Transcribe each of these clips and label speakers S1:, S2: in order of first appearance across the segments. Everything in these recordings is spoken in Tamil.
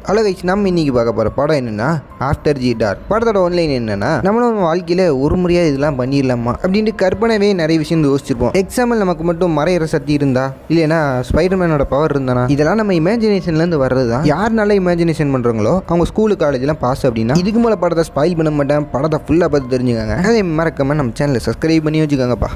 S1: ஹலோ கைஸ் நம்ம இன்னைக்கு பார்க்க போகிற படம் என்னன்னா ஆஃப்டர் ஜி டார் படத்தோட ஒன்லைன் என்னன்னா நம்மளும் நம்ம வாழ்க்கையில் ஒரு முறையாக இதெல்லாம் பண்ணிடலாமா அப்படின்ட்டு கற்பனவே நிறைய விஷயம் யோசிச்சிருப்போம் எக்ஸாம்பிள் நமக்கு மட்டும் மறையிற சக்தி இருந்தா இல்லைன்னா ஸ்பைடர்மேனோட பவர் இருந்தானா இதெல்லாம் நம்ம இமேஜினேஷன்லேருந்து வர்றது தான் யாருனால இமேஜினேஷன் பண்ணுறாங்களோ அவங்க ஸ்கூலு காலேஜ்லாம் பாஸ் அப்படின்னா இதுக்கு மேலே படத்தை ஸ்பாயில் பண்ண மாட்டேன் படத்தை ஃபுல்லாக பார்த்து தெரிஞ்சுக்காங்க அதே மறக்காம நம்ம சேனலை சப்ஸ்கிரைப் பண்ணி வச்சுக்கோங்கப்பா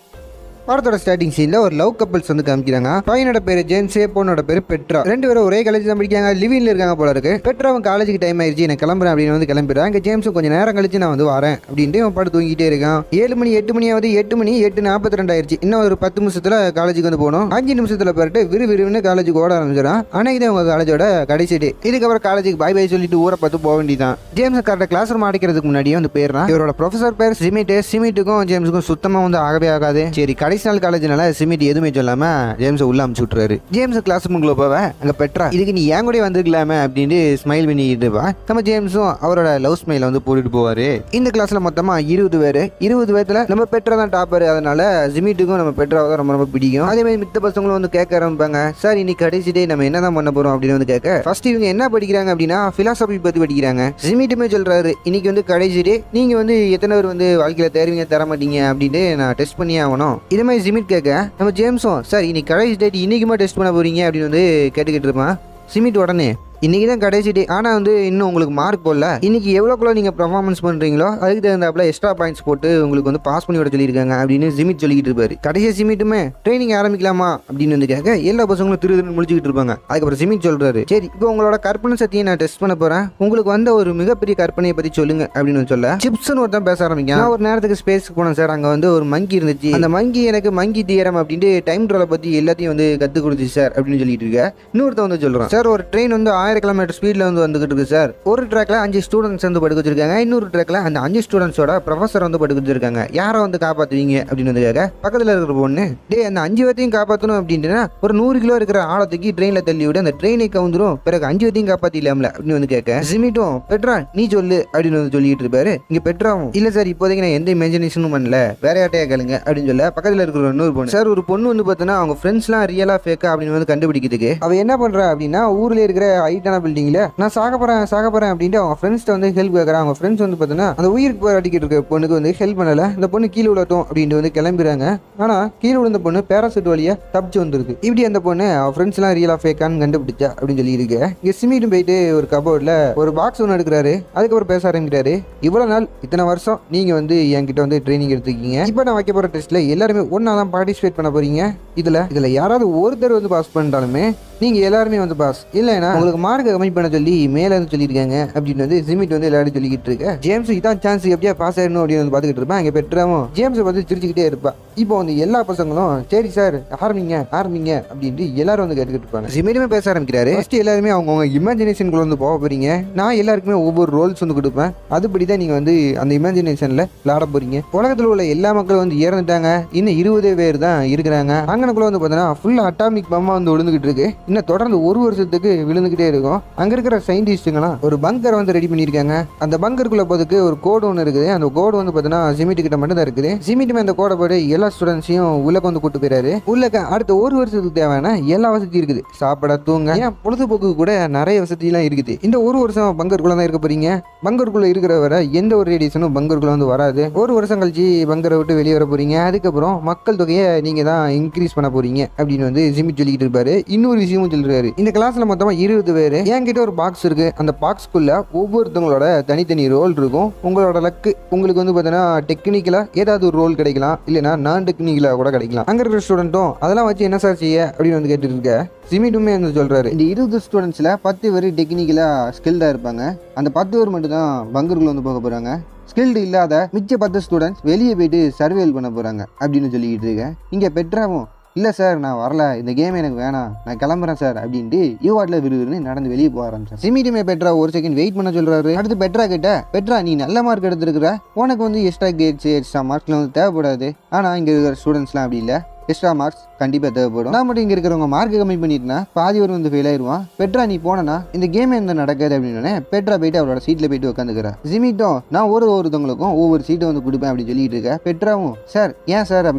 S1: படத்தோட ஸ்டார்டிங் சீனில் ஒரு லவ் கப்பல்ஸ் வந்து காமிக்கிறாங்க பையனோட பேர் ஜேம்ஸே பொண்ணோட பேர் பெட்ரா ரெண்டு பேரும் ஒரே காலேஜ் தான் படிக்காங்க லிவிங்ல இருக்காங்க போல இருக்கு பெட்ராவும் காலேஜுக்கு டைம் ஆயிடுச்சு நான் கிளம்புறேன் அப்படின்னு வந்து கிளம்பிடுறேன் இங்கே ஜேம்ஸும் கொஞ்சம் நேரம் கழிச்சு நான் வந்து வரேன் அப்படின்ட்டு அவன் பாட்டு தூங்கிட்டே இருக்கான் ஏழு மணி எட்டு மணியாவது எட்டு மணி எட்டு நாற்பத்தி ரெண்டு ஆயிடுச்சு இன்னும் ஒரு பத்து நிமிஷத்தில் காலேஜுக்கு வந்து போகணும் அஞ்சு நிமிஷத்தில் போயிட்டு விறு விறுவின்னு காலேஜுக்கு ஓட ஆரம்பிச்சிடான் ஆனால் இதே உங்கள் காலேஜோட கடைசி டே இதுக்கப்புறம் காலேஜுக்கு பை பை சொல்லிட்டு ஊரை பார்த்து போக வேண்டியதான் ஜேம்ஸ் கரெக்டாக கிளாஸ் ரூம் அடைக்கிறதுக்கு முன்னாடியே வந்து போயிடுறான் இவரோட ப்ரொஃபசர் பேர் சிமிட்டு சிமிட்டுக்கும் ஜேம்ஸுக்கும் சுத்தமாக வந்து ஆகவே ஆகாது சரி கடைசி நாள் காலேஜ்னால சிமிட் எதுவுமே சொல்லாம ஜேம்ஸை உள்ள அமுச்சு விட்டுறாரு ஜேம்ஸ் கிளாஸ் ரூமுக்குள்ள போவ அங்க பெட்ரா இதுக்கு நீ ஏன் கூட வந்திருக்கலாமே அப்படின்னு ஸ்மைல் பண்ணிக்கிட்டு இருப்பா நம்ம ஜேம்ஸும் அவரோட லவ் ஸ்மைல வந்து போட்டுட்டு போவாரு இந்த கிளாஸ்ல மொத்தமா இருபது பேர் இருபது பேர்த்துல நம்ம பெட்ரா தான் டாப்பர் அதனால ஜிமிட்டுக்கும் நம்ம பெட்ராவை தான் ரொம்ப ரொம்ப பிடிக்கும் அதே மாதிரி மித்த பசங்களும் வந்து கேட்க ஆரம்பிப்பாங்க சார் இன்னைக்கு கடைசி டே நம்ம என்னதான் பண்ண போறோம் அப்படின்னு வந்து கேட்க ஃபர்ஸ்ட் இவங்க என்ன படிக்கிறாங்க அப்படின்னா பிலாசபி பத்தி படிக்கிறாங்க ஜிமிட்டுமே சொல்றாரு இன்னைக்கு வந்து கடைசி டே நீங்க வந்து எத்தனை பேர் வந்து வாழ்க்கையில தேர்வீங்க தர மாட்டீங்க அப்படின்ட்டு நான் டெஸ்ட் பண்ணி ஆகணும் இதே மாதிரி ஜிமிட் கேட்க நம்ம ஜேம்ஸும் சார் இன்னைக்கு கடைசி டேட் இன்னைக்குமா டெஸ்ட் பண்ண போறீங்க அப்படின்னு வந்து கேட்டுக்கிட்டு இருப்பான் சிமிட் உடனே இன்னைக்கு தான் கடைசி டே ஆனால் வந்து இன்னும் உங்களுக்கு மார்க் போடல இன்னைக்கு எவ்வளோக்குள்ள நீங்கள் பர்ஃபார்மன்ஸ் பண்ணுறீங்களோ அதுக்கு தகுந்தாப்புல எக்ஸ்ட்ரா பாயிண்ட்ஸ் போட்டு உங்களுக்கு வந்து பாஸ் பண்ணி விட சொல்லியிருக்காங்க அப்படின்னு ஜிமிட் சொல்லிக்கிட்டு இருப்பாரு கடைசி சிமிட்டுமே ட்ரைனிங் ஆரம்பிக்கலாமா அப்படின்னு வந்து கேட்க எல்லா பசங்களும் திரு திருன்னு முடிச்சுக்கிட்டு இருப்பாங்க அதுக்கப்புறம் சிமிட் சொல்றாரு சரி இப்போ உங்களோட கற்பனை சக்தியை நான் டெஸ்ட் பண்ண போறேன் உங்களுக்கு வந்த ஒரு மிகப்பெரிய கற்பனையை பற்றி சொல்லுங்க அப்படின்னு வந்து சொல்ல சிப்ஸ்னு ஒருத்தன் பேச ஆரம்பிக்கும் நான் ஒரு நேரத்துக்கு ஸ்பேஸ்க்கு போனேன் சார் அங்கே வந்து ஒரு மங்கி இருந்துச்சு அந்த மங்கி எனக்கு மங்கி தீரம் அப்படின்ட்டு டைம் ட்ரோலை பற்றி எல்லாத்தையும் வந்து கற்றுக் கொடுத்துச்சு சார் அப்படின்னு சொல்லிட்டு இருக்க இன்னொருத்தன் வந்து சொல்றான் சார் ஒரு ட்ரெயின் வந்து ஆயிரம் கிலோமீட்டர் ஸ்பீடில் வந்து வந்துகிட்டு இருக்கு சார் ஒரு ட்ராக்ல அஞ்சு ஸ்டூடெண்ட்ஸ் வந்து படுக்க வச்சிருக்காங்க இன்னொரு ட்ராக்ல அந்த அஞ்சு ஸ்டூடெண்ட்ஸோட ப்ரொஃபஸர் வந்து படுக்க வச்சிருக்காங்க யாரை வந்து காப்பாற்றுவீங்க அப்படின்னு வந்து கேட்க பக்கத்தில் இருக்கிற பொண்ணு டேய் அந்த அஞ்சு பேர்த்தையும் காப்பாற்றணும் அப்படின்ட்டுனா ஒரு நூறு கிலோ இருக்கிற ஆழத்துக்கு ட்ரெயினில் தள்ளி விட அந்த ட்ரெயினை கவுந்துரும் பிறகு அஞ்சு பேர்த்தையும் காப்பாற்றிடலாம்ல அப்படின்னு வந்து கேட்க ஜிமிட்டும் பெட்ரா நீ சொல்லு அப்படின்னு வந்து சொல்லிட்டு இருப்பாரு இங்க பெட்ராவும் இல்ல சார் இப்போதைக்கு நான் எந்த இமேஜினேஷனும் பண்ணல வேற யார்ட்டையா கேளுங்க அப்படின்னு சொல்ல பக்கத்துல இருக்கிற இன்னொரு பொண்ணு சார் ஒரு பொண்ணு வந்து பார்த்தோன்னா அவங்க ஃப்ரெண்ட்ஸ்லாம் ரியலா ஃபேக்கா அப்படின்னு வந்து கண்டுபிடிக்கிறதுக்கு அவ என்ன பண்றா அப்படின்னா ஊர்ல இருக்கிற ஹைட்டான பில்டிங்ல நான் சாக போறேன் சாக போறேன் அப்படின்ட்டு அவங்க ஃப்ரெண்ட்ஸ்ட்ட வந்து ஹெல்ப் கேட்கறாங்க அவங்க ஃப்ரெண்ட்ஸ் வந்து பார்த்தோன்னா அந்த உயிருக்கு போய் அடிக்கிட்டு இருக்க பொண்ணுக்கு வந்து ஹெல்ப் பண்ணல இந்த பொண்ணு கீழே விழட்டும் அப்படின்ட்டு வந்து கிளம்பிடுறாங்க ஆனா கீழே விழுந்த பொண்ணு பேராசூட் வழியா தப்பிச்சு வந்திருக்கு இப்படி அந்த பொண்ணு அவ ஃப்ரெண்ட்ஸ் எல்லாம் ரியலா ஃபேக்கான்னு கண்டுபிடிச்சா அப்படின்னு சொல்லி இருக்கு இங்க சிமிட்டு போயிட்டு ஒரு கபோர்ட்ல ஒரு பாக்ஸ் ஒன்று எடுக்கிறாரு அதுக்கப்புறம் பேச ஆரம்பிக்கிறாரு இவ்வளவு நாள் இத்தனை வருஷம் நீங்க வந்து என்கிட்ட வந்து ட்ரைனிங் எடுத்துக்கீங்க இப்போ நான் வைக்க போற டெஸ்ட்ல எல்லாருமே ஒன்னா தான் பார்ட்டிசிபேட் பண்ண போறீங்க இதுல இதுல யாராவது ஒருத்தர் வந்து பாஸ் பண்ணிட்டாலுமே நீங்க எல்லாருமே வந்து பாஸ் இல்லைன்னா உங்களுக்கு மார்க் கம்மி பண்ண சொல்லி மேல இருந்து சொல்லியிருக்காங்க அப்படின்னு வந்து ஜிமிட் வந்து எல்லாரும் சொல்லிக்கிட்டு இருக்க ஜேம்ஸ் இதான் சான்ஸ் எப்படியா பாஸ் ஆயிடணும் அப்படின்னு வந்து பார்த்துக்கிட்டு இருப்பான் அங்கே பெற்றாவும் ஜேம்ஸை பார்த்து சிரிச்சுக்கிட்டே இருப்பா இப்போ வந்து எல்லா பசங்களும் சரி சார் ஆரம்பிங்க ஆரம்பிங்க அப்படின்ட்டு எல்லாரும் வந்து கேட்டுக்கிட்டு இருப்பாங்க ஜிமிட்டுமே பேச ஆரம்பிக்கிறாரு ஃபர்ஸ்ட் எல்லாருமே அவங்கவுங்க இமேஜினேஷனுக்குள்ள வந்து போக போறீங்க நான் எல்லாருக்குமே ஒவ்வொரு ரோல்ஸ் வந்து கொடுப்பேன் அதுபடி தான் நீங்க வந்து அந்த இமேஜினேஷன்ல விளாட போறீங்க உலகத்தில் உள்ள எல்லா மக்களும் வந்து இறந்துட்டாங்க இன்னும் இருபதே பேர் தான் இருக்கிறாங்க அங்கனக்குள்ள வந்து பார்த்தோன்னா ஃபுல்லா அட்டாமிக் பம்மா வந்து விழுந்துகிட்டு இருக்கு இன்னும் தொடர்ந்து ஒரு வருஷத்துக்கு விழுந்துகிட்டே இருக்கும் அங்க இருக்கிற சயின்டிஸ்ட்டுங்களாம் ஒரு பங்கர் வந்து ரெடி பண்ணியிருக்காங்க அந்த பங்கருக்குள்ள போதுக்கு ஒரு கோடு ஒன்று இருக்குது அந்த கோடு வந்து பார்த்தீங்கன்னா சிமிட்டு கிட்ட மட்டும் தான் இருக்குது சிமிட்டுமே அந்த கோடை போட்டு எல்லா ஸ்டூடெண்ட்ஸையும் உள்ள வந்து கூட்டு போயிறாரு உள்ளக்க அடுத்த ஒரு வருஷத்துக்கு தேவையான எல்லா வசதியும் இருக்குது சாப்பிட தூங்க ஏன் பொழுதுபோக்கு கூட நிறைய வசதியெல்லாம் இருக்குது இந்த ஒரு வருஷம் பங்கருக்குள்ள தான் இருக்க போறீங்க பங்கருக்குள்ள இருக்கிற வரை எந்த ஒரு ரேடியேஷனும் பங்கருக்குள்ள வந்து வராது ஒரு வருஷம் கழிச்சு பங்கரை விட்டு வெளியே வர போறீங்க அதுக்கப்புறம் மக்கள் தொகையை நீங்க தான் இன்க்ரீஸ் பண்ண போறீங்க அப்படின்னு வந்து ஜிமிட் சொல்லிக்கிட்டு இருப்பாரு இன்னொரு விஷயமும் சொல்றாரு இந்த கிளாஸ்ல மொத்தமா இருபது பேர் என்கிட்ட ஒரு பாக்ஸ் இருக்கு அந்த பாக்ஸ்க்குள்ள ஒவ்வொருத்தவங்களோட தனித்தனி ரோல் இருக்கும் உங்களோட லக்கு உங்களுக்கு வந்து பார்த்தீங்கன்னா டெக்னிக்கலா ஏதாவது ஒரு ரோல் கிடைக்கலாம் இல்லைன்னா நான் டெக்னிக்கலா கூட கிடைக்கலாம் அங்க இருக்கிற ஸ்டூடெண்ட்டும் அதெல்லாம் வச்சு என்ன சார் செய்ய அப்படின்னு வந்து கேட்டுட்டு இருக்க சிமிட்டுமே வந்து சொல்றாரு இந்த இருபது ஸ்டூடெண்ட்ஸ்ல பத்து பேர் டெக்னிக்கலா ஸ்கில்டா இருப்பாங்க அந்த பத்து பேர் மட்டும் தான் பங்கருக்குள்ள வந்து போக போறாங்க ஸ்கில்டு இல்லாத மிச்ச பத்து ஸ்டூடெண்ட்ஸ் வெளியே போயிட்டு சர்வேல் பண்ண போறாங்க அப்படின்னு சொல்லிக்கிட்டு இருக்கேன் இங்க பெட்ராவும் இல்லை சார் நான் வரல இந்த கேம் எனக்கு வேணாம் நான் கிளம்புறேன் சார் அப்படின்ட்டு யூவாட்டில் விறுவிறுன்னு நடந்து வெளியே போக ஆரம்பிச்சேன் சிமிட்டுமே பெட்ரா ஒரு செகண்ட் வெயிட் பண்ண சொல்றாரு அடுத்து பெட்ரா கிட்ட பெட்ரா நீ நல்ல மார்க் எடுத்திருக்கிற உனக்கு வந்து எக்ஸ்ட்ரா கேட்ஸ் எக்ஸ்ட்ரா மார்க்ஸ்லாம் வந்து தேவைப்படாது ஆனால் இங்கே இருக்கிற ஸ்டூடெண்ட்ஸ்லாம் அப்படி இல்லை எக்ஸ்ட்ரா மார்க்ஸ் கண்டிப்பாக தேவைப்படும் நான் மட்டும் இங்கே இருக்கிறவங்க மார்க் கம்மி பண்ணிட்டுனா பாதி வரும் வந்து ஃபெயில் ஆயிடுவான் பெட்ரா நீ போனனா இந்த கேம் என்ன நடக்காது அப்படின்னு பெட்ரா போயிட்டு அவரோட சீட்டில் போயிட்டு உட்காந்துக்கிறா ஜிமிட்டும் நான் ஒரு ஒருத்தவங்களுக்கும் ஒவ்வொரு சீட்டை வந்து கொடுப்பேன் அப்படின்னு சொல்லிட்டு இருக்க பெட்ராவும் சார் ஏன் சார் அப்படி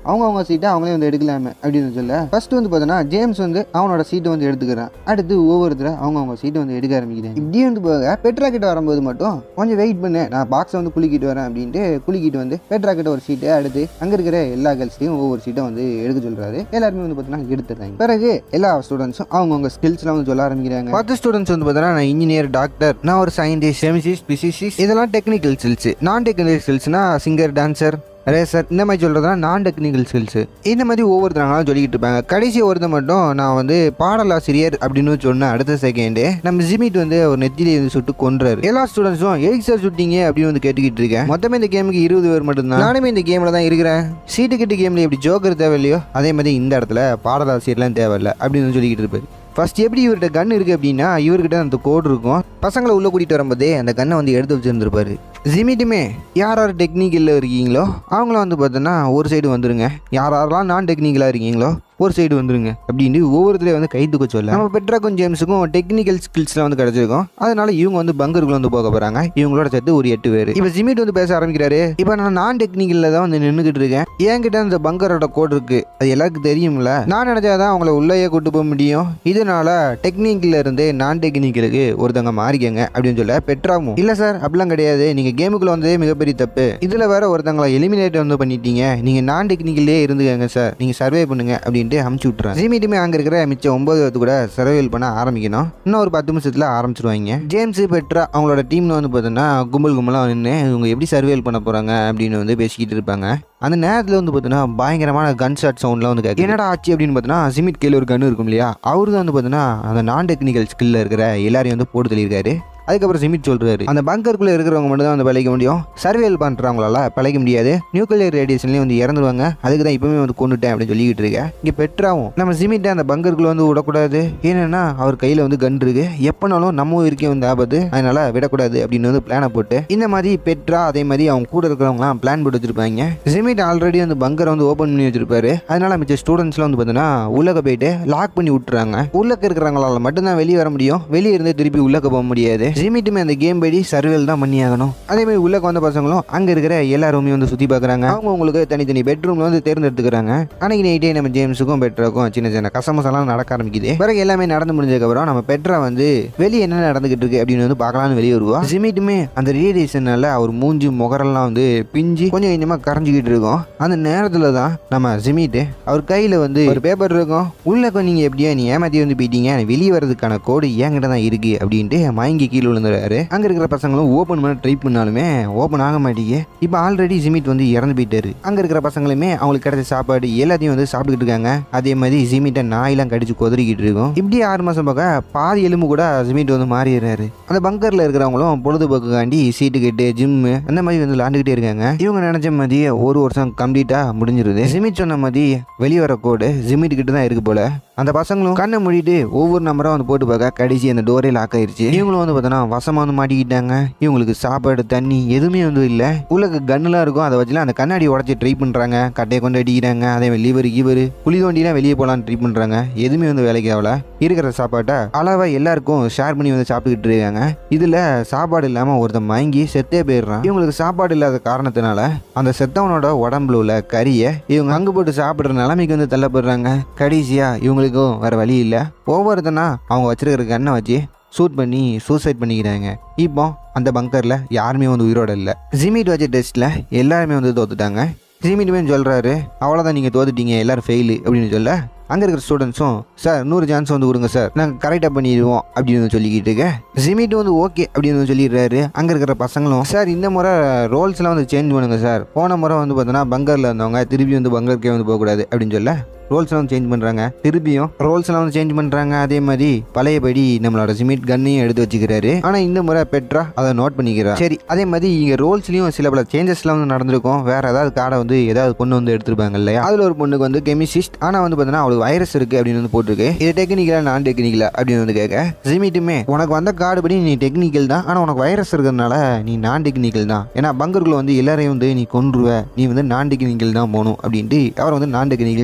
S2: அவங்க அவங்க சீட்டை அவங்களே வந்து எடுக்கலாமே அப்படின்னு சொல்ல ஃபர்ஸ்ட் வந்து பார்த்தோன்னா ஜேம்ஸ் வந்து அவனோட சீட்டை வந்து எடுத்துக்கிறான் அடுத்து ஒவ்வொருத்தர் அவங்க அவங்க சீட்டை வந்து எடுக்க ஆரம்பிக்கிறாங்க இப்படி வந்து போக பெட்ரா கிட்ட வரும்போது மட்டும் கொஞ்சம் வெயிட் பண்ணு நான் பாக்ஸை வந்து குலுக்கிட்டு வரேன் அப்படின்ட்டு குலுக்கிட்டு வந்து பெட்ரா கிட்ட ஒரு சீட்டு அடுத்து அங்க இருக்கிற எல்லா கேர்ள்ஸ்டையும் ஒவ்வொரு சீட்டை வந்து எடுக்க சொல்றாரு எல்லாருமே வந்து பார்த்தீங்கன்னா எடுத்துடுறாங்க பிறகு எல்லா ஸ்டூடெண்ட்ஸும் அவங்கவுங்க ஸ்கில்ஸ்லாம் வந்து சொல்ல ஆரம்பிக்கிறாங்க
S1: பத்து ஸ்டூடெண்ட்ஸ் வந்து பார்த்தீங்கன்னா நான் இன்ஜினியர் டாக்டர் நான் ஒரு சயின்டிஸ்ட் கெமிசிஸ்ட் பிசிசிஸ்ட் இதெல்லாம் டெக்னிக்கல் ஸ்கில்ஸ் நான் டெக்னிக்கல் ஸ்கில்ஸ்னா சிங்கர் டான்சர் ரேசர் இந்த மாதிரி சொல்கிறதுனா நான் டெக்னிக்கல் ஸ்கில்ஸு இந்த மாதிரி ஒவ்வொருத்தரங்களும் சொல்லிக்கிட்டு இருப்பாங்க கடைசி ஒருத்தர் மட்டும் நான் வந்து பாடலாசிரியர் அப்படின்னு சொன்ன அடுத்த செகண்டு நம்ம ஜிமிட் வந்து ஒரு நெத்திலே வந்து சுட்டு கொன்றாரு எல்லா ஸ்டூடெண்ட்ஸும் எயிட் சார் சுட்டிங்க அப்படின்னு வந்து கேட்டுக்கிட்டு இருக்கேன் மொத்தமே இந்த கேமுக்கு இருபது பேர் மட்டும்தான் நானுமே இந்த கேமில் தான் இருக்கிறேன் சீட்டு கட்டு கேமில் எப்படி ஜோக்கர் தேவையில்லையோ அதே மாதிரி இந்த இடத்துல பாடலாசிரியர்லாம் தேவையில்லை அப்படின்னு சொல்லிக்கிட்டு இருப்பாரு ஃபர்ஸ்ட் எப்படி இவர்கிட்ட கன் இருக்குது அப்படின்னா இவர்கிட்ட அந்த கோடு இருக்கும் பசங்களை உள்ளே கூட்டிகிட்டு வரும்போதே அந்த கன்னை வந்து எடுத்து வச்சுருந்துருப்பாரு ஜிமிட்டுமே யார் யார் டெக்னிக்கலில் இருக்கீங்களோ அவங்களும் வந்து பார்த்தோன்னா ஒரு சைடு வந்துருங்க யார் யாரெல்லாம் நான் டெக்னிக்கலாக இருக்கீங்களோ ஒரு சைடு வந்துருங்க அப்படின்னு ஒவ்வொருத்தரையும் வந்து கை தூக்க சொல்ல நம்ம பெட்ராக்கும் ஜேம்ஸுக்கும் டெக்னிக்கல் ஸ்கில்ஸ்லாம் வந்து கிடச்சிருக்கும் அதனால இவங்க வந்து பங்கருக்குள்ள வந்து போக போகிறாங்க இவங்களோட சேர்த்து ஒரு எட்டு பேர் இப்போ ஜிமிட் வந்து பேச ஆரம்பிக்கிறாரு இப்போ நான் நான் டெக்னிக்கலில் தான் வந்து நின்றுக்கிட்டு இருக்கேன் என்கிட்ட அந்த பங்கரோட கோட் இருக்கு அது எல்லாருக்கும் தெரியும்ல நான் நினச்சாதான் அவங்கள உள்ளேயே கூட்டு போக முடியும் இதனால டெக்னிக்கல்ல இருந்து நான் டெக்னிக்கலுக்கு ஒருத்தவங்க மாறிக்கங்க அப்படின்னு சொல்ல பெட்ராவும் இல்லை சார் அப்படிலாம் கிடையாது நீங்கள் கேமுக்குள்ள வந்ததே மிகப்பெரிய தப்பு இதில் வேற ஒருத்தவங்களை எலிமினேட் வந்து பண்ணிட்டீங்க நீங்கள் நான் டெக்னிக்கல்லே இருந்துக்கங்க சார் நீங்கள் சர்வே பண்ணுங்க அப்படின்ட்டு அமுச்சு விட்றேன் ஜிமிட்டுமே அங்கே இருக்கிற மிச்சம் ஒன்பது பேர்த்து கூட சர்வேல் பண்ண ஆரம்பிக்கணும் இன்னும் ஒரு பத்து நிமிஷத்தில் ஆரம்பிச்சிருவாங்க ஜேம்ஸ் பெட்ரா அவங்களோட டீமில் வந்து பார்த்தோன்னா கும்பல் கும்பலாக நின்று இவங்க எப்படி சர்வேல் பண்ண போகிறாங்க அப்படின்னு வந்து பேசிக்கிட்டு இருப்பாங்க அந்த நேரத்தில் வந்து பார்த்தீங்கன்னா பயங்கரமான கன் ஷாட் சவுண்ட்லாம் வந்து கேட்கும் என்னடா ஆச்சு அப்படின்னு பார்த்தீங்கன்னா ஜிமிட் கையில் ஒரு கன் இருக்கும் இல்லையா அவரு தான் வந்து பார்த்தீங்கன்னா அந்த நான் டெக்னிக்கல் ஸ்கில்ல இருக்கிற எல்லாரையும் வந்து போட்டு தள்ளியிருக்காரு அதுக்கப்புறம் சிமிட் சொல்றாரு அந்த பங்கருக்குள்ள இருக்கிறவங்க மட்டும் தான் வந்து பழைக்க முடியும் சர்வேல் பண்றவங்களால பழைக்க முடியாது நியூக்ளியர் ரேடியேஷன்லயும் வந்து இறந்துருவாங்க அதுக்கு தான் இப்பவுமே வந்து கொண்டுட்டேன் அப்படின்னு சொல்லிக்கிட்டு இருக்கேன் இங்க பெட்ராவும் நம்ம சிமிட்டை அந்த பங்கருக்குள்ள வந்து விடக்கூடாது ஏன்னா அவர் கையில வந்து கன் இருக்கு எப்பனாலும் நம்ம உயிருக்கே வந்து ஆபத்து அதனால விடக்கூடாது அப்படின்னு வந்து பிளானை போட்டு இந்த மாதிரி பெட்ரா அதே மாதிரி அவங்க கூட இருக்கிறவங்களாம் பிளான் போட்டு வச்சிருப்பாங்க ஜிமிட் ஆல்ரெடி அந்த பங்கரை வந்து ஓப்பன் பண்ணி வச்சிருப்பாரு அதனால மிச்ச ஸ்டூடெண்ட்ஸ்லாம் வந்து பார்த்தீங்கன்னா உள்ளக்க போயிட்டு லாக் பண்ணி விட்டுறாங்க உள்ளக்க இருக்கிறவங்களால மட்டும்தான் வெளியே வர முடியும் வெளியே இருந்து திருப்பி உள்ளக்க போக முடியாது ஜிமிட்டுமே அந்த கேம் படி சர்வேல் தான் பண்ணி ஆகணும் அதே மாதிரி உள்ளக்க வந்த பசங்களும் அங்க இருக்கிற எல்லா ரூமையும் வந்து சுத்தி பார்க்கறாங்க அவங்க உங்களுக்கு தனித்தனி பெட்ரூம்ல வந்து தேர்ந்தெடுத்துக்கிறாங்க அன்னைக்கு நைட்டே நம்ம ஜேம்ஸுக்கும் பெட்ராக்கும் சின்ன சின்ன கசமசெல்லாம் நடக்க ஆரம்பிக்குது பிறகு எல்லாமே நடந்து முடிஞ்சதுக்கப்புறம் நம்ம பெட்ரா வந்து வெளியே என்ன நடந்துகிட்டு இருக்கு அப்படின்னு வந்து பார்க்கலாம்னு வெளியே வருவா ஜிமிட்டுமே அந்த ரேடியேஷனால அவர் மூஞ்சி முகரெல்லாம் வந்து பிஞ்சு கொஞ்சம் கொஞ்சமாக கரைஞ்சிக்கிட்டு இருக்கும் அந்த நேரத்தில் தான் நம்ம ஜிமிட்டு அவர் கையில் வந்து ஒரு பேப்பர் இருக்கும் உள்ள நீங்கள் எப்படியா நீ ஏமாத்தி வந்து போயிட்டீங்க வெளியே வர்றதுக்கான கோடு என்கிட்ட தான் இருக்கு அப்படின்ட்டு மயங்கி கீழே விழுந்துறாரு அங்கே இருக்கிற பசங்களும் ஓப்பன் பண்ண ட்ரை பண்ணாலுமே ஓப்பன் ஆக மாட்டேங்க இப்போ ஆல்ரெடி ஜிமிட் வந்து இறந்து போயிட்டாரு அங்கே இருக்கிற பசங்களுமே அவங்களுக்கு கிடைச்ச சாப்பாடு எல்லாத்தையும் வந்து சாப்பிட்டுக்கிட்டு இருக்காங்க அதே மாதிரி ஜிமிட்டை நாயெல்லாம் கடிச்சு கொதறிக்கிட்டு இருக்கும் இப்படி ஆறு மாதம் பார்க்க பாதி எலும்பு கூட ஜிமிட் வந்து மாறிடுறாரு அந்த பங்கரில் இருக்கிறவங்களும் பொழுதுபோக்குக்காண்டி சீட்டு கட்டு ஜிம்மு அந்த மாதிரி வந்து விளாண்டுக்கிட்டே இருக்காங்க இவங்க நினைச்ச மாதிரி ஒரு வருஷம் கம்ப்ளீட்டாக முடிஞ்சிருது ஜிமிட் சொன்ன மாதிரி வெளியே வர கோடு ஜிமிட் கிட்ட தான் இருக்கு போல அந்த பசங்களும் கண்ணை மூடிட்டு ஒவ்வொரு நம்பராக வந்து போட்டு பார்க்க கடைசி அந்த டோரே லாக் ஆயிருச்சு இவங்களும் வந்து பார்த்தோன்னா வசமாக வந்து மாட்டிக்கிட்டாங்க இவங்களுக்கு சாப்பாடு தண்ணி எதுவுமே வந்து இல்லை உள்ளக்கு கன்னுலாம் இருக்கும் அதை வச்சுலாம் அந்த கண்ணாடி உடச்சி ட்ரை பண்ணுறாங்க கட்டையை கொண்டு அடிக்கிறாங்க அதே மாதிரி லிவர் கிவர் குழி தோண்டிலாம் வெளியே போகலான்னு ட்ரை பண்ணுறாங்க எதுவுமே வந்து வேலைக்கு ஆகல இருக்கிற சாப்பாட்டை அளவாக எல்லாருக்கும் ஷேர் பண்ணி வந்து சாப்பிட்டுக்கிட்டு இருக்காங்க இதில் சாப்பாடு இல்லாமல் ஒருத்தன் மயங்கி செத்தே போயிடுறான் இவங்களுக்கு சாப்பாடு இல்லாத காரணத்தினால அந்த செத்தவனோட உடம்புல உள்ள கறியை இவங்க அங்கே போட்டு சாப்பிட்ற நிலைமைக்கு வந்து தள்ளப்படுறாங்க கடைசியாக இவங்களுக்கும் வேறு வழி இல்லை ஒவ்வொருத்தனா அவங்க வச்சிருக்கிற கண்ணை வச்சு ஷூட் பண்ணி சூசைட் பண்ணிக்கிறாங்க இப்போ அந்த பங்கரில் யாருமே வந்து உயிரோட இல்லை ஜிமிட் வச்ச டெஸ்ட்டில் எல்லாருமே வந்து தோத்துட்டாங்க ஜிமிட்டுமே சொல்கிறாரு அவ்வளோதான் நீங்கள் தோத்துட்டீங்க எல்லாரும் ஃபெயிலு அப்படின்னு சொல்ல அங்கே இருக்கிற ஸ்டூடெண்ட்ஸும் சார் நூறு சான்ஸ் வந்து கொடுங்க சார் நாங்கள் கரெக்டாக பண்ணிடுவோம் அப்படின்னு சொல்லிக்கிட்டு இருக்க ஜிமிட் வந்து ஓகே அப்படின்னு வந்து சொல்லிடுறாரு அங்கே இருக்கிற பசங்களும் சார் இந்த முறை ரோல்ஸ்லாம் வந்து சேஞ்ச் பண்ணுங்க சார் போன முறை வந்து பார்த்தோன்னா பங்கரில் இருந்தவங்க திருப்பி வந்து பங்கருக்கே வந்து போகக்கூடாது அப்படின்னு சொல்ல ரோல்ஸ்லாம் வந்து சேஞ்ச் பண்ணுறாங்க திருப்பியும் ரோல்ஸ்லாம் வந்து சேஞ்ச் பண்ணுறாங்க அதே மாதிரி பழையபடி நம்மளோட ஜிமிட் கன்னையும் எடுத்து வச்சுக்கிறாரு ஆனால் இந்த முறை பெட்ரா அதை நோட் பண்ணிக்கிறா சரி அதே மாதிரி இங்கே ரோல்ஸ்லையும் சில பல சேஞ்சஸ்லாம் வந்து நடந்திருக்கும் வேற ஏதாவது கார்டை வந்து ஏதாவது பொண்ணு வந்து எடுத்திருப்பாங்க இல்லையா அதில் ஒரு பொண்ணுக்கு வந்து கெமிசிஸ்ட் ஆனால் வந்து பார்த்தீங்கன்னா அவளுக்கு வைரஸ் இருக்குது அப்படின்னு வந்து போட்டிருக்கு இது டெக்னிக்கலா நான் டெக்னிக்கலா அப்படின்னு வந்து கேட்க ஜிமிட்டுமே உனக்கு வந்த கார்டு படி நீ டெக்னிக்கல் தான் ஆனால் உனக்கு வைரஸ் இருக்கிறதுனால நீ நான் டெக்னிக்கல் தான் ஏன்னா பங்கருக்குள்ள வந்து எல்லாரையும் வந்து நீ கொன்றுவ நீ வந்து நான் டெக்னிக்கல் தான் போகணும் அப்படின்ட்டு அவர் வந்து நான் டெக்னிக்கலுக்கு அமுச்சு விட்றாரு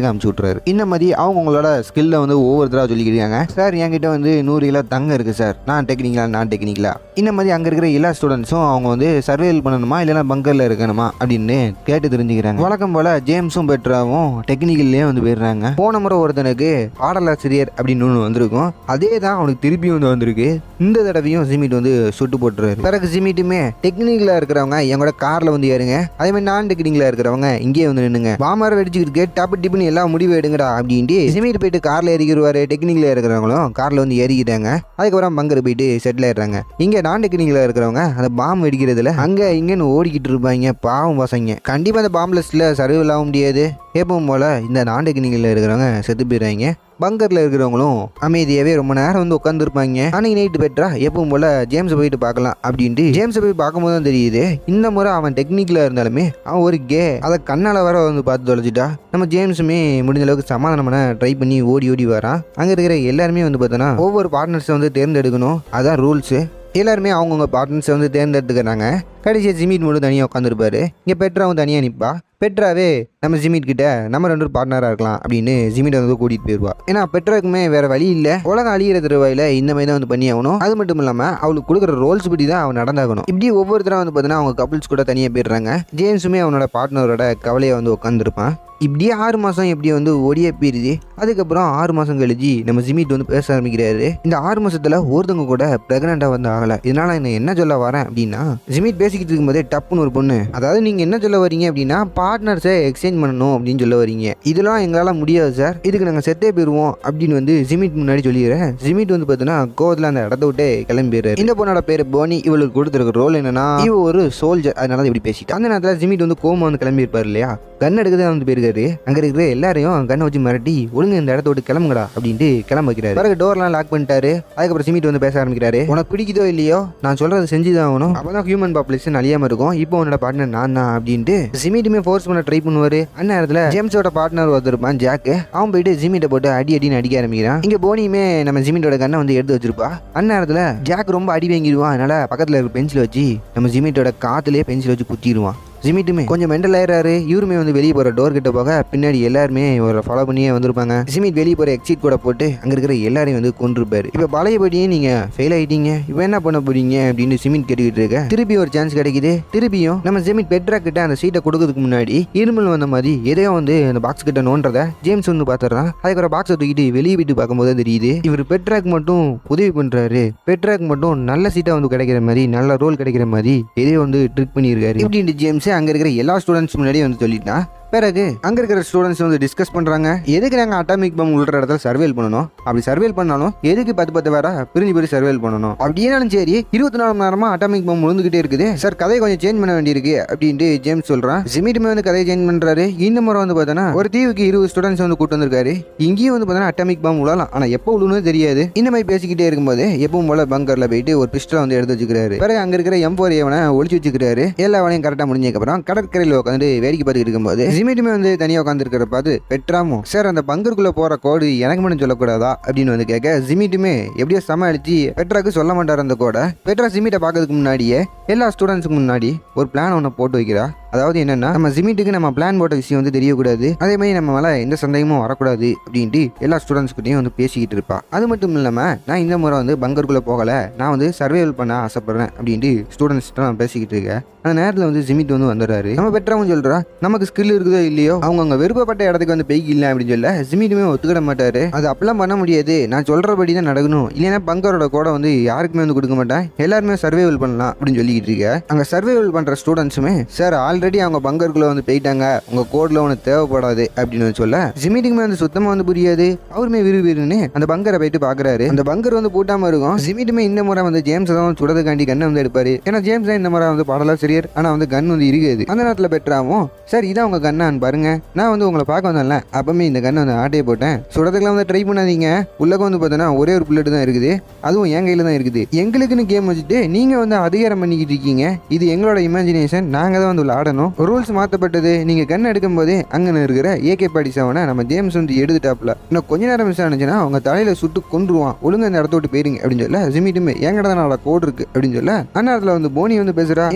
S2: சொல்கிறாரு இந்த மாதிரி அவங்கவுங்களோட ஸ்கில்லை வந்து ஒவ்வொருத்தராக சொல்லிக்கிட்டாங்க சார் என்கிட்ட வந்து நூறு கிலோ தங்கம் இருக்குது சார் நான் டெக்னிக்கலா நான் டெக்னிக்கலா இந்த மாதிரி அங்கே இருக்கிற எல்லா ஸ்டூடெண்ட்ஸும் அவங்க வந்து சர்வேல் பண்ணணுமா இல்லைன்னா பங்கரில் இருக்கணுமா அப்படின்னு கேட்டு தெரிஞ்சுக்கிறாங்க வழக்கம் போல் ஜேம்ஸும் பெட்ராவும் டெக்னிக்கல்லே வந்து போயிடுறாங்க போன முறை ஒருத்தனுக்கு பாடலாசிரியர் அப்படின்னு ஒன்று வந்திருக்கும் அதே தான் அவனுக்கு திருப்பியும் வந்து வந்திருக்கு இந்த தடவையும் ஜிமிட் வந்து சுட்டு போட்டுறாரு பிறகு ஜிமிட்டுமே டெக்னிக்கலாக இருக்கிறவங்க எங்களோட காரில் வந்து ஏறுங்க அதே மாதிரி நான் டெக்னிக்கலாக இருக்கிறவங்க இங்கேயே வந்து நின்னுங்க பாமார வெடிச்சுக்கிட்டு டப்பு டிப்புன்னு எல்லாம் முடிவு எடுங்கடா அப்படின்ட்டு ஜிமிட் போயிட்டு காரில் ஏறிக்கிடுவாரு டெக்னிக்கலாக இருக்கிறவங்களும் காரில் வந்து ஏறிக்கிட்டாங்க அதுக்கப்புறம் பங்கர் போயிட்டு செட்டில் ஆயிடுறாங்க இங்கே நான் டெக்னிக்கலாக இருக்கிறவங்க அந்த பாம் வெடிக்கிறதுல அங்கே இங்கேன்னு ஓடிக்கிட்டு இருப்பாங்க பாவம் பசங்க கண்டிப்பாக அந்த பாம் லிஸ்ட்டில் சர்வைவல் ஆக முடியாது எப்பவும் போல் இந்த நான் டெக்னிக்கலில் இருக்கிறவங்க செத்து போயிடுறாங்க பங்கரில் இருக்கிறவங்களும் அமைதியாகவே ரொம்ப நேரம் வந்து உட்காந்துருப்பாங்க அன்னைக்கு நைட்டு பெற்றா எப்பவும் போல் ஜேம்ஸை போயிட்டு பார்க்கலாம் அப்படின்ட்டு ஜேம்ஸை போய் பார்க்கும்போது தான் தெரியுது இந்த முறை அவன் டெக்னிக்கலாக இருந்தாலுமே அவன் ஒரு கே அதை கண்ணால் வர வந்து பார்த்து தொலைச்சிட்டா நம்ம ஜேம்ஸுமே முடிஞ்ச அளவுக்கு சமாதானம் பண்ண ட்ரை பண்ணி ஓடி ஓடி வரான் அங்கே இருக்கிற எல்லாருமே வந்து பார்த்தோன்னா ஒவ்வொரு பார்ட்னர்ஸை வந்து தேர்ந்தெடுக்கணும் அதான் ரூல்ஸு எல்லாருமே அவங்கவுங்க பார்ட்னர்ஸை வந்து தேர்ந்தெடுத்துக்கிறாங்க கடைசியாக ஜிமிட் மட்டும் தனியாக உட்காந்துருப்பாரு இங்கே பெட்ராவும் தனியாக நிற்பா பெட்ராவே நம்ம ஜிமிட் கிட்ட நம்ம ரெண்டு பேரும் பார்ட்னராக இருக்கலாம் அப்படின்னு ஜிமிட் வந்து கூட்டிகிட்டு போயிடுவா ஏன்னா பெட்ராக்குமே வேற வழி இல்லை உலகம் அழியிற தருவாயில் இந்த மாதிரி தான் வந்து பண்ணி ஆகணும் அது மட்டும் இல்லாமல் அவளுக்கு கொடுக்குற ரோல்ஸ் படி தான் அவன் நடந்தாகணும் இப்படி ஒவ்வொருத்தரும் வந்து பார்த்தீங்கன்னா அவங்க கப்புள்ஸ் கூட தனியாக போயிடுறாங்க ஜேம்ஸுமே அவனோட பார்ட்னரோட கவலையை வந்து உட்காந்துருப்பான் இப்படியே ஆறு மாதம் எப்படி வந்து ஓடியே போயிருது அதுக்கப்புறம் ஆறு மாதம் கழிச்சு நம்ம ஜிமிட் வந்து பேச ஆரம்பிக்கிறாரு இந்த ஆறு மாசத்துல ஒருத்தவங்க கூட பிரெக்னெண்ட்டாக வந்து ஆகலை இதனால நான் என்ன சொல்ல வரேன் அப்படின்னா ஜிமிட் பேசிக்கிட்டு இருக்கும்போதே டப்புன்னு ஒரு பொண்ணு அதாவது நீங்கள் என்ன சொல்ல வரீங்க அப்படின்னா பார்ட்னர்ஸை எக்ஸ்சேஞ்ச் பண்ணணும் அப்படின்னு சொல்ல வரீங்க இதெல்லாம் எங்களால் முடியாது சார் இதுக்கு நாங்கள் செத்தே போயிடுவோம் அப்படின்னு வந்து ஜிமிட் முன்னாடி சொல்லிடுறேன் ஜிமிட் வந்து பார்த்தீங்கன்னா கோவத்தில் அந்த இடத்த விட்டு கிளம்பிடுறாரு இந்த பொண்ணோட பேர் போனி இவளுக்கு கொடுத்துருக்க ரோல் என்னன்னா இவ ஒரு சோல்ஜர் அதனால தான் இப்படி பேசிட்டு அந்த நேரத்தில் ஜிமிட் வந்து கோமா வந்து கிளம்பி இருப்பார் இல்லையா கன் எடுக்கதே வந்து போயிருக்காரு அங்க இருக்கிற எல்லாரையும் கண்ணை வச்சு மிரட்டி ஒழுங்கு இந்த இடத்த விட்டு கிளம்புங்கடா அப்படின்ட்டு கிளம்ப வைக்கிறாரு பிறகு டோர்லாம் லாக் பண்ணிட்டாரு அதுக்கப்புறம் சிமிட் வந்து பேச ஆரம்பிக்கிறாரு உனக்கு பிடிக்குதோ இல்லையோ நான் சொல்றது செஞ்சுதான் ஆகணும் அப்பதான் ஹியூமன் பாப்புலேஷன் அழியாம இருக்கும் இப்போ உன்னோட பார்ட்னர் நான் தான் அப்படின்ட்டு ஜிமிட்டுமே ஃபோர்ஸ் பண்ண ட்ரை பண்ணுவாரு அந்நேரத்தில் ஜேம்ஸோட பார்ட்னர் ஒருத்தருப்பான் ஜாக்கு அவன் போயிட்டு ஜிமிட்டை போட்டு அடி அடின்னு அடிக்க ஆரம்பிக்கிறான் இங்க போனியுமே நம்ம ஜிமிட்டோட கண்ணை வந்து எடுத்து வச்சிருப்பா அந்நேரத்தில் ஜாக் ரொம்ப அடி வாங்கிடுவான் அதனால பக்கத்தில் இருக்க பென்சில் வச்சு நம்ம ஜிமிட்டோட காத்துலயே பென்சில் வச்சு குத்திடுவான் ஜிமிட்டுமே கொஞ்சம் மெண்டல் ஆயிடுறாரு இவருமே வந்து வெளியே போகிற டோர் கிட்ட போக பின்னாடி எல்லாருமே ஒரு ஃபாலோ பண்ணியே வந்திருப்பாங்க ஜிமிட் வெளியே போகிற எக்ஸிட் கூட போட்டு அங்கே இருக்கிற எல்லாரையும் வந்து கொண்டிருப்பாரு இப்போ பழையபடியே நீங்கள் ஃபெயில் ஆயிட்டீங்க இப்போ என்ன பண்ண போறீங்க அப்படின்னு சிமிட் கேட்டுக்கிட்டு இருக்க திருப்பி ஒரு சான்ஸ் கிடைக்குது திருப்பியும் நம்ம ஜிமிட் பெட்ரா கிட்ட அந்த சீட்டை கொடுக்கறதுக்கு முன்னாடி இருமல் வந்த மாதிரி எதையோ வந்து அந்த பாக்ஸ் கிட்ட நோன்றத ஜேம்ஸ் வந்து பார்த்துறான் அதுக்கப்புறம் பாக்ஸை தூக்கிட்டு வெளியே விட்டு பார்க்கும்போது தான் தெரியுது இவர் பெட்ராக்கு மட்டும் உதவி பண்ணுறாரு பெட்ராக்கு மட்டும் நல்ல சீட்டை வந்து கிடைக்கிற மாதிரி நல்ல ரோல் கிடைக்கிற மாதிரி எதையோ வந்து ட்ரிக் பண்ணியிருக்காரு இப்படின்ட்டு ஜேம்ஸ் அங்கே இருக்கிற எல்லா ஸ்டூடெண்ட்ஸ் முன்னாடியே வந்து சொல்லிட்டான் பிறகு அங்கே இருக்கிற ஸ்டூடெண்ட்ஸ் வந்து டிஸ்கஸ் பண்ணுறாங்க எதுக்கு நாங்கள் அட்டாமிக் பம் உள்ள இடத்துல சர்வேல் பண்ணணும் அப்படி சர்வேல் பண்ணாலும் எதுக்கு பத்து பத்து வேற பிரிஞ்சு பிரிஞ்சு சர்வேல் பண்ணணும் அப்படியேனாலும் சரி இருபத்தி நாலு மணி நேரமா அட்டாமிக் பம் விழுந்துகிட்டே இருக்குது சார் கதையை கொஞ்சம் சேஞ்ச் பண்ண வேண்டியிருக்கு அப்படின்ட்டு ஜேம்ஸ் சொல்கிறான் ஜிமிட்டுமே வந்து கதையை சேஞ்ச் பண்ணுறாரு இந்த முறை வந்து பார்த்தோன்னா ஒரு தீவுக்கு இருபது ஸ்டூடெண்ட்ஸ் வந்து கூட்டு வந்திருக்காரு இங்கேயும் வந்து பார்த்தோன்னா அட்டாமிக் பம் விழலாம் ஆனால் எப்போ விழுன்னு தெரியாது இந்த மாதிரி பேசிக்கிட்டே இருக்கும்போது எப்பவும் போல பங்கரில் போயிட்டு ஒரு பிஸ்டலை வந்து எடுத்து வச்சுக்கிறாரு பிறகு அங்கே இருக்கிற எம்போர் ஏவனை ஒளிச்சு வச்சுக்கிறாரு எல்லா வேலையும் கரெக்டாக முடிஞ்சதுக்கப்புறம் கடற்கரையில் உட்காந்து வேடிக்கை பார்த்துக்கிட்டு இருக்கும்போது ஜிமிட்டுமே வந்து தனியாக உட்காந்துருக்கிற பார்த்து பெட்ராமும் சார் அந்த பங்கருக்குள்ளே போகிற கோடு எனக்கு மட்டும் சொல்லக்கூடாதா அப்படின்னு வந்து கேட்க ஜிமிட்டுமே எப்படியோ சமாளிச்சு பெட்ராக்கு சொல்ல மாட்டார் அந்த கோடை பெட்ரா ஜிமிட்டை பார்க்கறதுக்கு முன்னாடியே எல்லா ஸ்டூடெண்ட்ஸுக்கு முன்னாடி ஒரு பிளான் ஒன்று போட்டு வைக்கிறா அதாவது என்னன்னா நம்ம ஜிமிட்டுக்கு நம்ம பிளான் போட்ட விஷயம் வந்து தெரியக்கூடாது அதே மாதிரி நம்ம மேலே எந்த சந்தேகமும் வரக்கூடாது அப்படின்ட்டு எல்லா ஸ்டூடெண்ட்ஸ்கிட்டையும் வந்து பேசிக்கிட்டு இருப்பா அது மட்டும் இல்லாமல் நான் இந்த முறை வந்து பங்கருக்குள்ளே போகலை நான் வந்து சர்வைவல் பண்ண ஆசைப்படுறேன் அப்படின்ட்டு ஸ்டூடெண்ட்ஸ்கிட்ட நான் பேசிக்கிட்டு இருக்கேன் அந்த நேரத்தில் வந்து ஜிமிட் வந்து வந்துடுறாரு நம்ம பெற்றவங்க சொல்கிறா நமக்கு ஸ்கில் இருக்குதோ இல்லையோ அவங்க அவங்க விருப்பப்பட்ட இடத்துக்கு வந்து பெய்க்கு இல்லை அப்படின்னு சொல்ல ஜிமிட்டுமே ஒத்துக்கிட மாட்டாரு அது அப்பெல்லாம் பண்ண முடியாது நான் சொல்கிறபடி தான் நடக்கணும் இல்லைன்னா பங்கரோட கூட வந்து யாருக்குமே வந்து கொடுக்க மாட்டேன் எல்லாருமே சர்வைவல் பண்ணலாம் அப்படின்னு சொல்லிக்கிட்டு இருக்க அங்கே சர்வைவல் பண்ணுற ஸ்டூடெண்ட்ஸுமே சார் ஆல்ரெடி அவங்க பங்கருக்குள்ளே வந்து போயிட்டாங்க உங்கள் கோடில் ஒன்று தேவைப்படாது அப்படின்னு வந்து சொல்ல ஜிமிட்டுக்குமே வந்து சுத்தமாக வந்து புரியாது அவருமே விறுவிறுன்னு அந்த பங்கரை போயிட்டு பார்க்குறாரு அந்த பங்கர் வந்து பூட்டாமல் இருக்கும் ஜிமிட்டுமே இந்த முறை வந்து ஜேம்ஸ் தான் சுடதுக்காண்டி கண்ணை வந்து எடுப்பாரு ஏன்னா ஜேம்ஸ் தான் இந்த முறை வந்து பாடலாம் சரியர் ஆனால் வந்து கன் வந்து இருக்காது அந்த நேரத்தில் பெற்றாவும் சார் இதான் உங்கள் கண்ணான்னு பாருங்க நான் வந்து உங்களை பார்க்க வந்தேன்ல அப்பவுமே இந்த கண்ணை வந்து ஆட்டையை போட்டேன் சுடத்துக்குலாம் வந்து ட்ரை பண்ணாதீங்க உள்ளக்க வந்து பார்த்தோன்னா ஒரே ஒரு புல்லட் தான் இருக்குது அதுவும் என் கையில் தான் இருக்குது எங்களுக்குன்னு கேம் வச்சுட்டு நீங்கள் வந்து அதிகாரம் பண்ணிக்கிட்டு இருக்கீங்க இது எங்களோட இமேஜினேஷன் நாங்கள் தான் வந்து விளாடணும் ரூல்ஸ் மாற்றப்பட்டது நீங்கள் கண் எடுக்கும் போதே அங்கே இருக்கிற ஏகே பாடி செவனை நம்ம ஜேம்ஸ் வந்து எடுத்துட்டாப்ல இன்னும் கொஞ்ச நேரம் மிஸ் ஆனிச்சுன்னா அவங்க தலையில் சுட்டு கொண்டுருவான் ஒழுங்கா இந்த இடத்த விட்டு போயிருங்க அப்படின்னு சொல்ல ஜிமிட்டுமே எங்கடா நாள கோடு இருக்கு அப்படின்னு சொல்ல அந்நேரத்தில் வந்து போனி வந்து பேசுகிறா எங்களுக்கு வந்து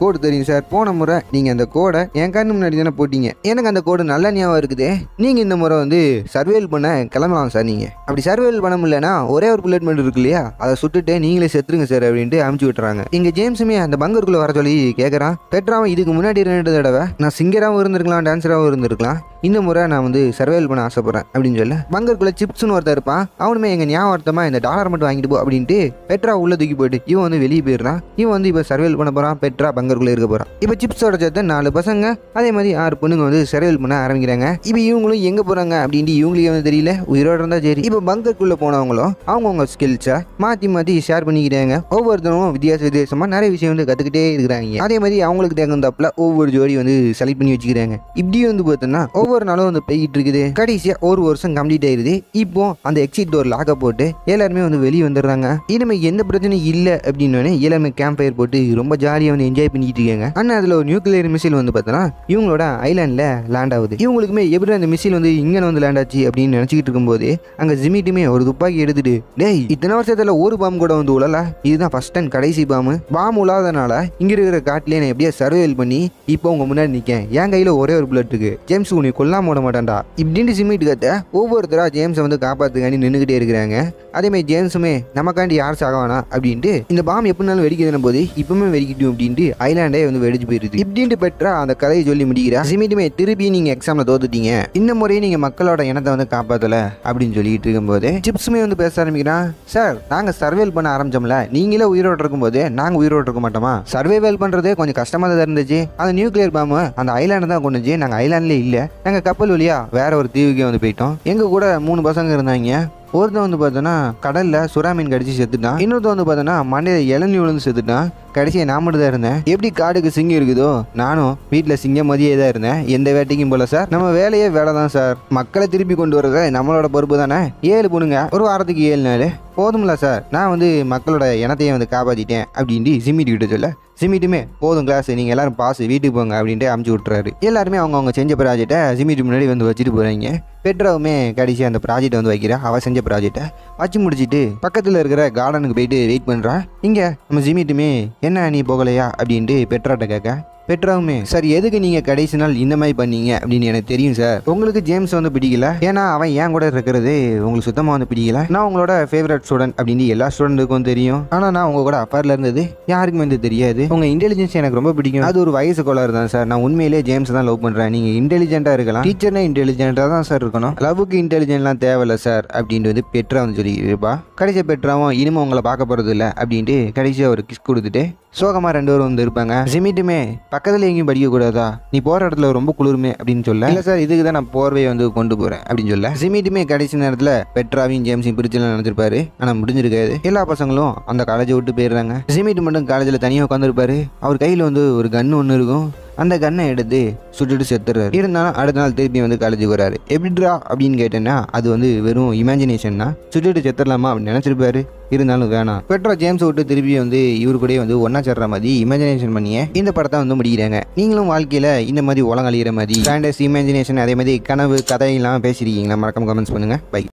S1: கோடு தெரியும் சார் போன முறை நீங்கள் அந்த கோடை என் கண்ணு முன்னாடி தானே போட்டீங்க எனக்கு அந்த கோடு நல்ல ஞாபகம் இருக்குது நீங்கள் இந்த முறை வந்து சர்வேல் பண்ண கிளம்பலாம் சார் நீங்கள் அப்படி சர்வேல் பண்ண முடியலன்னா ஒரே ஒரு புல்லட் மட்டும் இருக்கு இல்லையா அதை சுட்டுட்டு நீங்களே செத்துருங்க சார் அப்படின்ட்டு அமுச்சு விட்டுறாங்க இங்கே ஜேம்ஸுமே அந்த பங்கருக்குள்ளே வர சொல்லி கேட்குறான் பெட்ராவும் இதுக்கு முன்னாடி ரெண்டு தடவை நான் சிங்கராகவும் இருந்திருக்கலாம் டான்ஸராகவும் இருந்திருக்கலாம் இந்த முறை நான் வந்து சர்வேல் பண்ண ஆசைப்படுறேன் அப்படின்னு சொல்ல பங்கருக்குள்ள சிப்ஸ்னு ஒருத்தர் இருப்பான் அவனுமே எங்க ஞாபகத்தமா இந்த டாலர் மட்டும் வாங்கிட்டு போ அப்படின்ட்டு பெட்ரா உள்ள தூக்கி போயிட்டு இவன் வந்து வெளியே போயிடுறான் இவன் வந்து இப்போ சர்வேல் பண்ண போறான் பெட்ரா பங்கருக்குள்ள இருக்க போறான் இப்போ சிப்ஸோட சேர்த்து நாலு பசங்க அதே மாதிரி ஆறு பொண்ணுங்க வந்து சர்வேல் பண்ண ஆரம்பிக்கிறாங்க இப்போ இவங்களும் எங்க போறாங்க அப்படின்ட்டு இவங்களுக்கு வந்து தெரியல உயிரோட இருந்தா சரி இப்போ பங்கருக்குள்ள போனவங்களும் அவங்கவுங்க ஸ்கில்ஸை மாத்தி மாத்தி ஷேர் பண்ணிக்கிறாங்க ஒவ்வொருத்தரும் வித்தியாச வித்தியாசமா நிறைய விஷயம் வந்து கத்துக்கிட்டே இருக்கிறாங்க அதே மாதிரி அவங்களுக்கு தகுந்தாப்புல ஒவ்வொரு ஜோடி வந்து செலக்ட் பண்ணி வச்சுக்கிறாங்க இப்படி வந்து பார்த்தோன்னா ஒவ்வொரு நாளும் வந்து போய்கிட்டு இருக்குது கடைசியா ஒரு வருஷம் கம்ப்ளீட் ஆயிருது இப்போ அந்த எக்ஸிட் டோர் லாக்க போட்டு எல்லாருமே வந்து வெளியே வந்துடுறாங்க இனிமே எந்த பிரச்சனையும் இல்லை அப்படின்னு எல்லாருமே கேம்ப் ஃபயர் போட்டு ரொம்ப ஜாலியாக வந்து என்ஜாய் பண்ணிட்டு இருக்காங்க ஆனால் அதில் ஒரு நியூக்ளியர் மிசைல் வந்து பார்த்தோன்னா இவங்களோட ஐலாண்டில் லேண்ட் ஆகுது இவங்களுக்குமே எப்படி அந்த மிசைல் வந்து இங்கே வந்து லேண்ட் ஆச்சு அப்படின்னு நினச்சிக்கிட்டு இருக்கும்போது அங்கே ஜிமிட்டுமே ஒரு துப்பாக்கி எடுத்துட்டு டேய் இத்தனை வருஷத்தில் ஒரு பாம்பு கூட வந்து உழல இதுதான் ஃபர்ஸ்ட் அண்ட் கடைசி பாம்பு பாம்பு உழாதனால இங்கே இருக்கிற காட்டிலே நான் எப்படியே சர்வேல் பண்ணி இப்போ உங்க முன்னாடி நிற்கேன் என் கையில் ஒரே ஒரு புல்லட் இருக்கு ஜேம்ஸ் உன்னை கொல்லாம விட மாட்டான்டா இப்படின்ட்டு சிமிட் கத்த ஒவ்வொருத்தரா ஜேம்ஸை வந்து காப்பாத்துக்காண்டி நின்றுக்கிட்டே இருக்கிறாங்க அதேமாதிரி ஜேம்ஸுமே நமக்காண்டி யார் சாகவானா அப்படின்ட்டு இந்த பாம்பு எப்படினாலும் வெடிக்குதுன போது இப்பவுமே வெடிக்கட்டும் அப்படின்ட்டு ஐலாண்டே வந்து வெடிச்சு போயிருது இப்படின்ட்டு பெற்றா அந்த கதையை சொல்லி முடிக்கிறா சிமிட்டுமே திருப்பி நீங்க எக்ஸாம்ல தோத்துட்டீங்க இந்த முறையே நீங்க மக்களோட இனத்தை வந்து காப்பாத்தல அப்படின்னு சொல்லிட்டு இருக்கும்போது சிப்ஸுமே வந்து பேச ஆரம்பிக்கிறான் சார் நாங்க சர்வேல் பண்ண ஆரம்பிச்சோம்ல நீங்களே உயிரோடு இருக்கும்போது நாங்க உயிரோடு இருக்க மாட்டோமா சர்வைவல் பண்றதே கொஞ்சம் கஷ்டமா தான் இருந்துச்சு அந்த நியூக்ளியர் பாம்பு அந்த ஐலாண்டு தான் கொண்டு வந்துச்சு நாங்க ஐலாண்ட்லேயே இல்ல நாங்க கப்பல் வழியா வேற ஒரு தீவுக்கே வந்து போயிட்டோம் எங்க கூட மூணு பசங்க இருந்தாங்க ஒருத்தன் வந்து பார்த்தோன்னா கடல்ல சுறா மீன் கடிச்சு செத்துட்டான் இன்னொருத்தன் வந்து பார்த்தோன்னா மண்டையில இளநீ விழுந்து செத்துட்டான் கடைசியாக நான் மட்டும் தான் இருந்தேன் எப்படி காடுக்கு சிங்கம் இருக்குதோ நானும் வீட்டில் சிங்கம் மதியே தான் இருந்தேன் எந்த வேட்டைக்கும் போல சார் நம்ம வேலையே வேலை தான் சார் மக்களை திருப்பி கொண்டு வர்றது நம்மளோட பொறுப்பு தானே ஏழு பொண்ணுங்க ஒரு வாரத்துக்கு ஏழு நாள் போதும்ல சார் நான் வந்து மக்களோட இனத்தையே வந்து காப்பாற்றிட்டேன் அப்படின்ட்டு சிமிட்டு கிட்ட சொல்ல சிமிட்டுமே போதும் கிளாஸ் நீங்கள் எல்லாரும் பாஸ் வீட்டுக்கு போங்க அப்படின்ட்டு அமுச்சு விட்டுறாரு எல்லாருமே அவங்க அவங்க செஞ்ச ப்ராஜெக்டை சிமிட்டு முன்னாடி வந்து வச்சுட்டு போகிறாங்க பெட்ராவுமே கடைசி அந்த ப்ராஜெக்ட் வந்து வைக்கிறா அவள் செஞ்ச ப்ராஜெக்டை வச்சு முடிச்சிட்டு பக்கத்தில் இருக்கிற கார்டனுக்கு போயிட்டு வெயிட் பண்ணுறா இங்கே நம்ம ஜிமிட்டுமே என்ன நீ போகலையா அப்படின்ட்டு பெட்ராட்ட கேட்க பெட்ராவுமே சார் எதுக்கு நீங்கள் கடைசி நாள் இந்த மாதிரி பண்ணீங்க அப்படின்னு எனக்கு தெரியும் சார் உங்களுக்கு ஜேம்ஸ் வந்து பிடிக்கல ஏன்னா அவன் ஏன் கூட இருக்கிறது உங்களுக்கு சுத்தமாக வந்து பிடிக்கல நான் உங்களோட ஃபேவரட் ஸ்டூடெண்ட் அப்படின்னு எல்லா ஸ்டூடெண்ட்டுக்கும் தெரியும் ஆனால் நான் உங்க கூட அப்பாரில் இருந்தது யாருக்குமே வந்து தெரியாது உங்கள் இன்டெலிஜென்ஸ் எனக்கு ரொம்ப பிடிக்கும் அது ஒரு வயசு கோளாறு தான் சார் நான் உண்மையிலேயே ஜேம்ஸ் தான் லவ் பண்ணுறேன் நீங்கள் இன்டெலிஜென்ட்டாக இருக்கலாம் டீச்சர்னா இன்டெலிஜென்ட்டாக தான் சார் இருக்கணும் லவ்வுக்கு இன்டெலிஜென்ட்லாம் தேவையில்ல சார் அப்படின்ட்டு வந்து பெட்ரா வந்து சொல்லி இருப்பா கடைசியாக பெட்ராவும் இனிமே உங்களை பார்க்க போகிறது இல்லை அப்படின்ட்டு கடைசியாக ஒரு கிஸ் கொடுத்துட்டு சோகமாக ரெண்டு பேரும் வந்து இருப்பாங்க ஜிமிட்டுமே பக்கத்தில் எங்கேயும் படிக்க கூடாதா நீ போகிற இடத்துல ரொம்ப குளிருமே அப்படின்னு சொல்ல இல்லை சார் இதுக்கு தான் நான் போர்வையை வந்து கொண்டு போகிறேன் அப்படின்னு சொல்ல ஜிமிட்டுமே கடைசி நேரத்தில் பெட்ராவையும் ஜேம்ஸையும் பிரிச்சுலாம் நினச்சிருப்பாரு ஆனால் முடிஞ்சிருக்காது எல்லா பசங்களும் அந்த காலேஜை விட்டு போயிடுறாங்க ஜிமிட்டு மட்டும் காலேஜில் தனியாக உட்காந்துருப்பாரு அவர் கையில் வந்து ஒரு கன்று ஒன்று இருக்கும் அந்த கன்னை எடுத்து சுட்டுட்டு செத்துறாரு இருந்தாலும் அடுத்த நாள் திருப்பி வந்து காலேஜுக்கு வராரு எப்படிடா அப்படின்னு கேட்டேன்னா அது வந்து வெறும் இமேஜினேஷன் தான் சுட்டுட்டு செத்துடலாமா அப்படின்னு நினச்சிருப்பாரு இருந்தாலும் வேணாம் பெட்ரோ ஜேம்ஸ் விட்டு திருப்பி வந்து இவரு கூட வந்து ஒன்றா சேர்ற மாதிரி இமேஜினேஷன் பண்ணியே இந்த படத்தை வந்து முடிக்கிறாங்க நீங்களும் வாழ்க்கையில் இந்த மாதிரி உலகம் அழிகிற மாதிரி ஃபேண்டஸ் இமேஜினேஷன் அதே மாதிரி கனவு கதையெல்லாம் பேசியிருக்கீங்களா மறக்காம கமெண்ட்ஸ் பண்ணுங்கள் பை